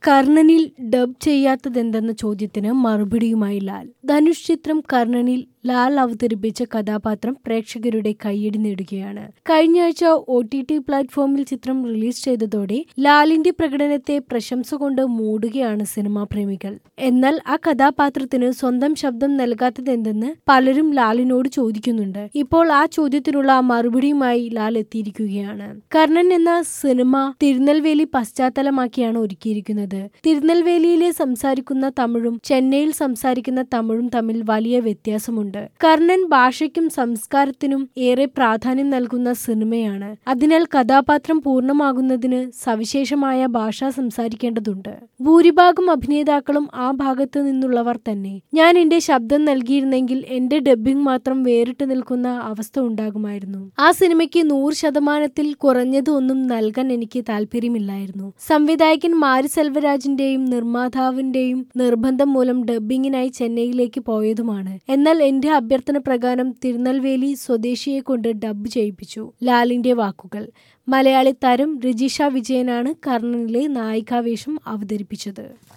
കർണനിൽ dub ചെയ്യാത്തതെന്തെന്ന ചോദ്യത്തിന് മറുപടിയുമായി ലാൽ ധനുഷ് ചിത്രം കർണനിൽ ലാൽ അവതരിപ്പിച്ച കഥാപാത്രം പ്രേക്ഷകരുടെ കയ്യടി നേടുകയാണ് കഴിഞ്ഞ ആഴ്ച ഒ ടി ടി പ്ലാറ്റ്ഫോമിൽ ചിത്രം റിലീസ് ചെയ്തതോടെ ലാലിന്റെ പ്രകടനത്തെ പ്രശംസ കൊണ്ട് മൂടുകയാണ് സിനിമാ പ്രേമികൾ എന്നാൽ ആ കഥാപാത്രത്തിന് സ്വന്തം ശബ്ദം നൽകാത്തതെന്തെന്ന് പലരും ലാലിനോട് ചോദിക്കുന്നുണ്ട് ഇപ്പോൾ ആ ചോദ്യത്തിനുള്ള മറുപടിയുമായി ലാൽ എത്തിയിരിക്കുകയാണ് കർണൻ എന്ന സിനിമ തിരുനെൽവേലി പശ്ചാത്തലമാക്കിയാണ് ഒരുക്കിയിരിക്കുന്നത് തിരുനെൽവേലിയിലെ സംസാരിക്കുന്ന തമിഴും ചെന്നൈയിൽ സംസാരിക്കുന്ന തമിഴും തമ്മിൽ വലിയ വ്യത്യാസമുണ്ട് കർണൻ ഭാഷയ്ക്കും സംസ്കാരത്തിനും ഏറെ പ്രാധാന്യം നൽകുന്ന സിനിമയാണ് അതിനാൽ കഥാപാത്രം പൂർണ്ണമാകുന്നതിന് സവിശേഷമായ ഭാഷ സംസാരിക്കേണ്ടതുണ്ട് ഭൂരിഭാഗം അഭിനേതാക്കളും ആ ഭാഗത്ത് നിന്നുള്ളവർ തന്നെ ഞാൻ എന്റെ ശബ്ദം നൽകിയിരുന്നെങ്കിൽ എന്റെ ഡബ്ബിംഗ് മാത്രം വേറിട്ട് നിൽക്കുന്ന അവസ്ഥ ഉണ്ടാകുമായിരുന്നു ആ സിനിമയ്ക്ക് നൂറ് ശതമാനത്തിൽ കുറഞ്ഞത് ഒന്നും നൽകാൻ എനിക്ക് താല്പര്യമില്ലായിരുന്നു സംവിധായകൻ മാരി സെൽവരാജിന്റെയും നിർമ്മാതാവിന്റെയും നിർബന്ധം മൂലം ഡബ്ബിങ്ങിനായി ചെന്നൈയിലേക്ക് പോയതുമാണ് എന്നാൽ എന്റെ അഭ്യർത്ഥന പ്രകാരം തിരുനെൽവേലി സ്വദേശിയെ കൊണ്ട് ഡബ്ബ് ചെയ്യിപ്പിച്ചു ലാലിന്റെ വാക്കുകൾ മലയാളി താരം രജിഷ വിജയനാണ് കർണനിലെ നായികാവേഷം അവതരിപ്പിച്ചത്